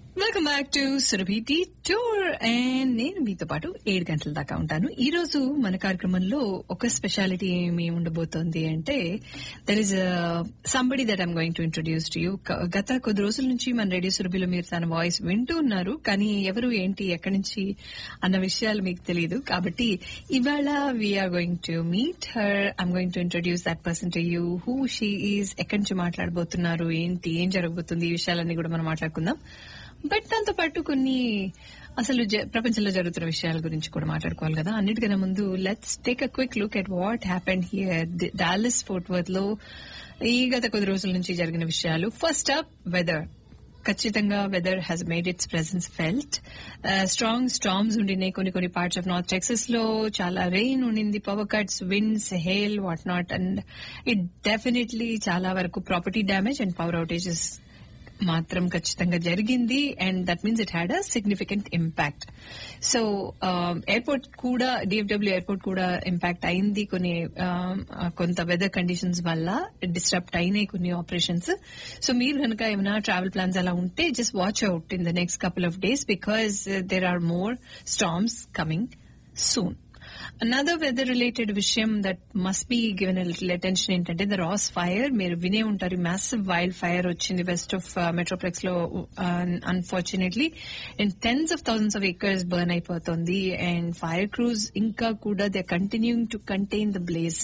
welcome back to Surabhi tour and నేను మీతో పాటు ఏడు గంటల దాకా ఉంటాను ఈ రోజు మన కార్యక్రమంలో ఒక స్పెషాలిటీ ఏమి ఉండబోతోంది అంటే there is somebody that I'm going to introduce to you గత కొద్ది రోజుల నుంచి మన రేడియో సురభిలో మీరు తన వాయిస్ వింటూ ఉన్నారు కానీ ఎవరు ఏంటి ఎక్కడి నుంచి అన్న విషయాలు మీకు తెలియదు కాబట్టి ఇవాళ we are going to meet her I'm going to introduce that person to you who she is ఎక్కడి నుంచి మాట్లాడబోతున్నారు ఏంటి ఏం జరగబోతుంది ఈ విషయాలన్నీ కూడా మనం మాట్లాడుకుందాం బట్ దాంతో పాటు కొన్ని అసలు జ- ప్రపంచంలో జరుగుతున్న విషయాల గురించి కూడా మాట్లాడుకోవాలి కదా అన్నిటికన్నా ముందు let's take a quick look at what happened here Dallas Fort Worth లో ఈ గత కొద్ది రోజుల నుంచి జరిగిన విషయాలు ఫస్ట్ అప్ వెదర్ ఖచ్చితంగా weather has made its presence felt strong storms ఉండినాయి కొన్ని కొన్ని పార్ట్స్ ఆఫ్ నార్త్ టెక్సస్ లో చాలా రెయిన్ ఉండింది power cuts winds hail what not and it definitely చాలా వరకు property damage and power outages మాత్రం ఖచ్చితంగా జరిగింది and that means it had a significant impact so airport కూడా డిఎఫ్డబ్ల్యూ ఎయిర్పోర్ట్ కూడా ఇంపాక్ట్ అయింది కొన్ని um, uh, కొంత వెదర్ కండిషన్స్ వల్ల డిస్టర్బ్ అయినాయి కొన్ని ఆపరేషన్స్ సో మీరు కనుక ఏమైనా ట్రావెల్ ప్లాన్స్ అలా ఉంటే just watch out in the next couple of days because there are more storms coming soon another weather related విషయం that must be given little attention ఏంటంటే ద రాస్ ఫైర్ మీరు వినే ఉంటారు మ్యాసివ్ వైల్డ్ ఫైర్ వచ్చింది west of metroplex లో unfortunately and tens of thousands of acres burn అయిపోతుంది and fire crews ఇంకా కూడా they continuing to contain the blaze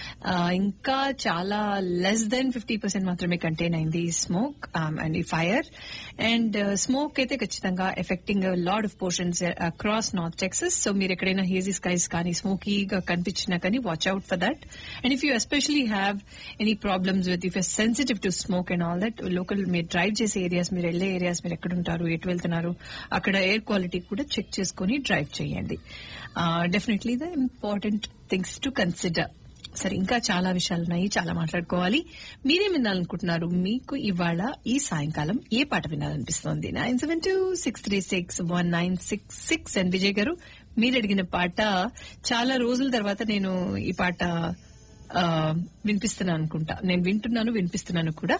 ఇంకా చాలా లెస్ దెన్ ఫిఫ్టీ పర్సెంట్ మాత్రమే కంటైన్ అయింది ఈ స్మోక్ అండ్ ఈ ఫైర్ అండ్ స్మోక్ అయితే ఖచ్చితంగా affecting lot of portions across North Texas so మీరు ఎక్కడైనా హేజీ స్కైస్ కానీ స్మోకీగా కనిపించినా కానీ watch out for that and if you especially have any problems with if sensitive to smoke and all that local మీరు drive చేసే areas మీరు వెళ్లే ఏరియాస్ మీరు ఎక్కడ ఉంటారు ఎటు వెళ్తున్నారు అక్కడ ఎయిర్ క్వాలిటీ కూడా చెక్ చేసుకుని డ్రైవ్ చేయండి definitely the important things to consider సరే ఇంకా చాలా విషయాలు ఉన్నాయి చాలా మాట్లాడుకోవాలి మీరేం వినాలనుకుంటున్నారు మీకు ఇవాళ ఈ సాయంకాలం ఏ పాట వినాలనిపిస్తోంది nine seven two six three six one nine six six and Vijay garu మీరు అడిగిన పాట చాలా రోజుల తర్వాత నేను ఈ పాట ఆ, వినిపిస్తున్నాను అనుకుంటా నేను వింటున్నాను వినిపిస్తున్నాను కూడా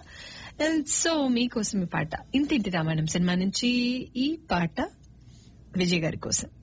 సో మీకోసం ఈ పాట ఇంటింటి రామాయణం సినిమా నుంచి ఈ పాట విజయ్ గారి కోసం